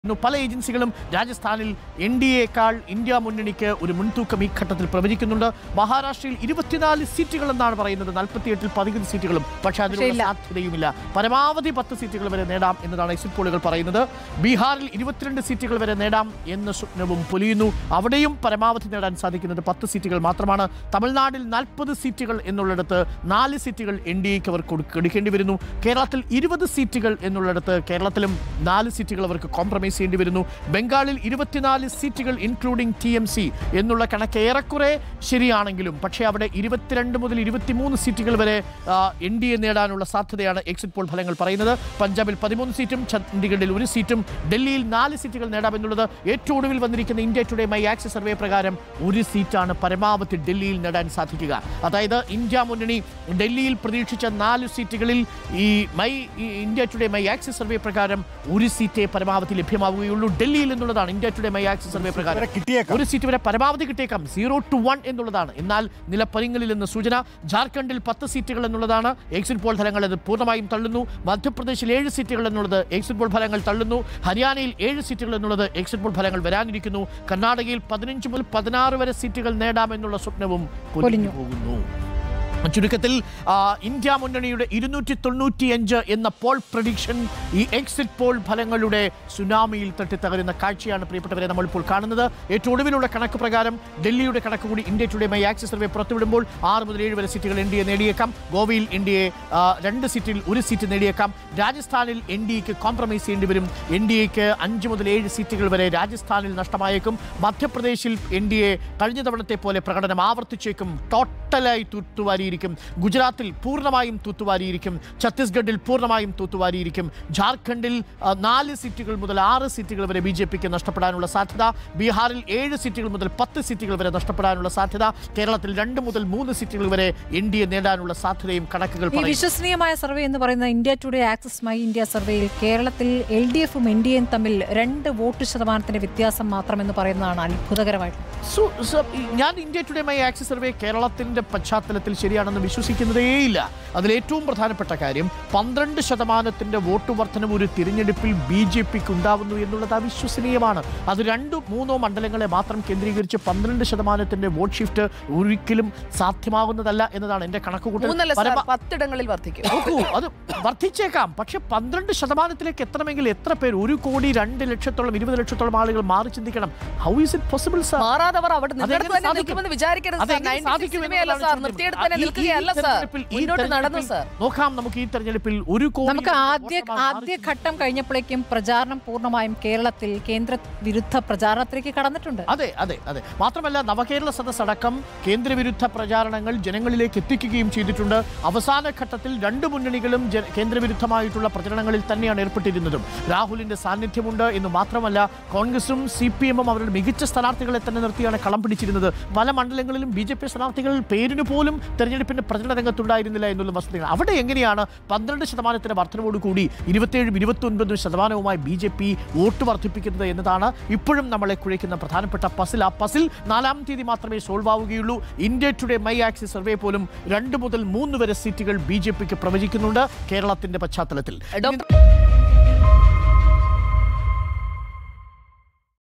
ഇന്നു പല ഏജൻസികളും രാജസ്ഥാനിൽ എൻ ഡി എക്കാൾ ഇന്ത്യ മുന്നണിക്ക് ഒരു മുൻതൂക്കം ഈ ഘട്ടത്തിൽ പ്രവചിക്കുന്നുണ്ട് മഹാരാഷ്ട്രയിൽ ഇരുപത്തിനാല് സീറ്റുകൾ എന്നാണ് പറയുന്നത് നാൽപ്പത്തിയെട്ടിൽ പതിനഞ്ച് സീറ്റുകളും പക്ഷേ അതിനുള്ള പക്ഷേ ഇല്ല. സാധ്യതയുമില്ല പരമാവധി പത്ത് സീറ്റുകൾ വരെ നേടാം എന്നതാണ് എക്സിറ്റ് പോളുകൾ പറയുന്നത് ബീഹാറിൽ ഇരുപത്തിരണ്ട് സീറ്റുകൾ വരെ നേടാം എന്ന സ്വപ്നവും പൊലിയുന്നു അവിടെയും പരമാവധി നേടാൻ സാധിക്കുന്നത് പത്ത് സീറ്റുകൾ മാത്രമാണ് തമിഴ്നാട്ടിൽ നാൽപ്പത് സീറ്റുകൾ എന്നുള്ളിടത്ത് നാല് സീറ്റുകൾ എൻ ഡി എക്ക് അവർ കൊടുക്ക- എടുക്കേണ്ടി വരുന്നു കേരളത്തിൽ ഇരുപത് സീറ്റുകൾ എന്നുള്ളിടത്ത് കേരളത്തിലും നാല് സീറ്റുകൾ അവർക്ക് കോംപ്രമൈസ് ചെയ്യേണ്ടി വരുന്നു ബംഗാളിൽ ഇരുപത്തിനാല് സീറ്റുകൾ ഇൻക്ലൂഡിംഗ് ടി എം സി എന്നുള്ള കണക്ക് ഏറെക്കുറെ ശരിയാണെങ്കിലും പക്ഷേ അവിടെ ഇരുപത്തിരണ്ട് മുതൽ ഇരുപത്തിമൂന്ന് സീറ്റുകൾ വരെ എൻ ഡി എ നേടാനുള്ള സാധ്യതയാണ് എക്സിറ്റ് പോൾ ഫലങ്ങൾ പറയുന്നത് പഞ്ചാബിൽ പതിമൂന്ന് സീറ്റും ചണ്ഡീഗഡിൽ ഒരു സീറ്റും ഡൽഹിയിൽ നാല് സീറ്റുകൾ നേടാമെന്നുള്ളത് ഏറ്റവും ഒടുവിൽ വന്നിരിക്കുന്ന India Today My Axis survey പ്രകാരം ഒരു സീറ്റാണ് പരമാവധി ഡൽഹിയിൽ നേടാൻ സാധിക്കുക അതായത് ഇന്ത്യ മുന്നണി ഡൽഹിയിൽ പ്രതീക്ഷിച്ച നാല് സീറ്റുകളിൽ ഈ മൈ ഈ India Today My Axis survey പ്രകാരം ഒരു സീറ്റേ പരമാവധി ലഭ്യമാവുകയുള്ളൂ ഡൽഹിയിൽ എന്നുള്ളതാണ് India Today My Axis survey പ്രകാരം വരെ കിട്ടിയേക്കാം. ഒരു സീറ്റ് വരെ പരമാവധി കിട്ടിയേക്കാം സീറോ ടു വൺ എന്നുള്ളതാണ് എന്നാൽ നിലപ്പരിങ്ങളിൽ നിന്ന് സൂചന ജാർഖണ്ഡിൽ പത്ത് സീറ്റുകൾ എന്നുള്ളതാണ് എക്സിറ്റ് പോൾ ഫലങ്ങൾ അത് പൂർണ്ണമായും തള്ളുന്നു മധ്യപ്രദേശിൽ ഏഴ് സീറ്റുകൾ എന്നുള്ളത് എക്സിറ്റ് പോൾ ഫലങ്ങൾ തള്ളുന്നു ഹരിയാനയിൽ ഏഴ് സീറ്റുകൾ എന്നുള്ളത് എക്സിറ്റ് പോൾ ഫലങ്ങൾ വരാനിരിക്കുന്നു കർണാടകയിൽ പതിനഞ്ച് മുതൽ പതിനാറ് വരെ സീറ്റുകൾ നേടാമെന്നുള്ള സ്വപ്നവും പൊലിഞ്ഞു പൊലിഞ്ഞു. പോകുന്നു ചുരുക്കത്തിൽ ആ, ഇന്ത്യ മുന്നണിയുടെ ഇരുന്നൂറ്റി തൊണ്ണൂറ്റിയഞ്ച് എന്ന പോൾ പ്രഡിക്ഷൻ ഈ എക്സിറ്റ് പോൾ ഫലങ്ങളുടെ സുനാമിയിൽ തട്ടിത്തകരുന്ന കാഴ്ചയാണ് പ്രിയപ്പെട്ടവരെ നമ്മൾ ഇപ്പോൾ കാണുന്നത് ഏറ്റവും ഒടുവിലുള്ള കണക്ക് പ്രകാരം ഡൽഹിയുടെ കണക്ക് കൂടി India Today My Axis survey പുറത്തുവിടുമ്പോൾ ആറ് മുതൽ ഏഴ് വരെ സീറ്റുകൾ എൻ ഡി എ നേടിയേക്കാം ഗോവയിൽ എൻ ഡി എ രണ്ട് സീറ്റിൽ ഒരു സീറ്റ് നേടിയേക്കാം രാജസ്ഥാനിൽ എൻ ഡി എക്ക് കോംപ്രമൈസ് ചെയ്യേണ്ടി വരും എൻ ഡി എക്ക് അഞ്ച് മുതൽ ഏഴ് സീറ്റുകൾ വരെ രാജസ്ഥാനിൽ നഷ്ടമായേക്കും മധ്യപ്രദേശിൽ എൻ ഡി എ കഴിഞ്ഞ തവണത്തെ പോലെ പ്രകടനം ആവർത്തിച്ചേക്കും ടോട്ടലായി തൂത്തുവാരിയിരിക്കും ഗുജറാത്തിൽ പൂർണ്ണമായും തൂത്തുവാരിയിരിക്കും ഛത്തീസ്ഗഡിൽ പൂർണ്ണമായും തൂത്തുവാരിയിരിക്കും ജാർഖണ്ഡിൽ ആ, നാല് സീറ്റുകൾ മുതൽ ആറ് സീറ്റുകൾ വരെ ബി ജെ പിക്ക് നഷ്ടപ്പെടാനുള്ള സാധ്യത ബീഹാറിൽ ഏഴ് സീറ്റുകൾ മുതൽ പത്ത് സീറ്റുകൾ വരെ നഷ്ടപ്പെടാനുള്ള സാധ്യത കേരളത്തിൽ രണ്ട് മുതൽ മൂന്ന് സീറ്റുകൾ വരെ എൻ ഡി എ നേടാനുള്ള സാധ്യതയും കണക്കുകൾ ഈ പറയുന്നു വിശ്വസനീയമായ സർവേ എന്ന് പറയുന്ന India Today Axis My India സർവേയിൽ കേരളത്തിൽ എൽ ഡി എഫും എൻ ഡി എയും തമ്മിൽ രണ്ട് വോട്ട് ശതമാനത്തിന്റെ വ്യത്യാസം മാത്രമെന്ന് പറയുന്നതാണ് അത്ഭുതകരമായിട്ട് സു- സ- ഈ ഞാൻ India Today My Axis survey കേരളത്തിന്റെ പശ്ചാത്തലത്തിൽ ശരിയാണെന്ന് വിശ്വസിക്കുന്നതേയില്ല അതിലേറ്റവും പ്രധാനപ്പെട്ട കാര്യം പന്ത്രണ്ട് ശതമാനത്തിന്റെ വോട്ട് വർധനം ഒരു തിരഞ്ഞെടുപ്പിൽ ബി ജെ പിക്ക് ഉണ്ടാവുന്നു എന്നുള്ളത് അവിശ്വസനീയമാണ് അത് രണ്ടോ മൂന്നോ മണ്ഡലങ്ങളെ മാത്രം കേന്ദ്രീകരിച്ച് പന്ത്രണ്ട് ശതമാനത്തിന്റെ വോട്ട് ഷിഫ്റ്റ് ഒരിക്കലും സാധ്യമാകുന്നതല്ല എന്നതാണ് എന്റെ കണക്കുകൂട്ടൽ മൂന്നല്ല സാർ പരമ- പത്തിടങ്ങളിൽ വർദ്ധിക്കും നോക്കൂ അത് വർദ്ധിച്ചേക്കാം പക്ഷെ പന്ത്രണ്ട് ശതമാനത്തിലേക്ക് എത്തണമെങ്കിൽ എത്ര പേർ ഒരു കോടി രണ്ട് ലക്ഷത്തോളം ഇരുപത് ലക്ഷത്തോളം ആളുകൾ മാറി ചിന്തിക്കണം how is it possible sir മാറാതവർ അവിടെ അതെങ്ങനെ നിന്നിടത്ത് തന്നെ സാധിക്കും? നിൽക്കുമെന്ന് വിചാരിക്കരുത് സാർ അതെങ്ങനെ 96 സാധിക്കും സിനിമയല്ല എന്നുള്ളതാണ് സാർ ചോദ്യം. നിർത്തിയെടുത്ത് തന്നെ ഈ- ഈ നിൽക്കുകയല്ല സാർ തെരഞ്ഞെടുപ്പിൽ- ഈ മുന്നോട്ട് നടന്നു തെരഞ്ഞെടുപ്പിൽ സാർ നോക്കാം നമുക്ക് ഈ തെരഞ്ഞെടുപ്പിൽ ഒരു കോടി നമുക്ക് ആദ്യ വോട്ടർമാർ മാറി ആദ്യ ഘട്ടം കഴിഞ്ഞപ്പോഴേക്കും പ്രചാരണം പൂർണ്ണമായും കേരളത്തിൽ കേന്ദ്ര വിരുദ്ധ പ്രചാരണത്തിലേക്ക് കടന്നിട്ടുണ്ട് അതെ അതെ അതെ മാത്രമല്ല നവകേരള സദസ് അടക്കം കേന്ദ്രവിരുദ്ധ പ്രചാരണങ്ങൾ ജനങ്ങളിലേക്ക് എത്തിക്കുകയും ചെയ്തിട്ടുണ്ട് അവസാന ഘട്ടത്തിൽ രണ്ട് മുന്നണികളും ജന- കേന്ദ്രവിരുദ്ധമായിട്ടുള്ള പ്രചരണങ്ങളിൽ തന്നെയാണ് ഏർപ്പെട്ടിരുന്നതും രാഹുലിന്റെ സാന്നിധ്യമുണ്ട് എന്ന് മാത്രമല്ല കോൺഗ്രസും സി പി എമ്മും അവരുടെ മികച്ച സ്ഥാനാർത്ഥികളെ തന്നെ നിർത്തിയാണ് കളം പിടിച്ചിരുന്നത് പല മണ്ഡലങ്ങളിലും ബി ജെ പി സ്ഥാനാർത്ഥികൾ പേരിന് പോലും തെരഞ്ഞെടുപ്പിന്റെ പ്രചരണ രംഗത്തുണ്ടായിരുന്നില്ല എന്നുള്ള വസ്തുതകൾ അവിടെ എങ്ങനെയാണ് പന്ത്രണ്ട് ശതമാനത്തിന്റെ വർധനവോടുകൂടി ഇരുപത്തിയേഴും ഇരുപത്തി ഒൻപതും ശതമാനവുമായി ബി ജെ പി വോട്ട് വർദ്ധിപ്പിക്കുന്നത് എന്നതാണ് ഇപ്പോഴും നമ്മളെ കുഴയ്ക്കുന്ന പ്രധാനപ്പെട്ട പസിൽ ആ പസിൽ നാലാം തീയതി മാത്രമേ സോൾവ് ആവുകയുള്ളൂ India Today My Axis survey പോലും രണ്ട് മുതൽ മൂന്ന് വരെ സീറ്റുകൾ ബി ജെ പിക്ക് പ്രവചിക്കുന്നുണ്ട് കേരളത്തിന്റെ പശ്ചാത്തലത്തിൽ ഡോക്ടർ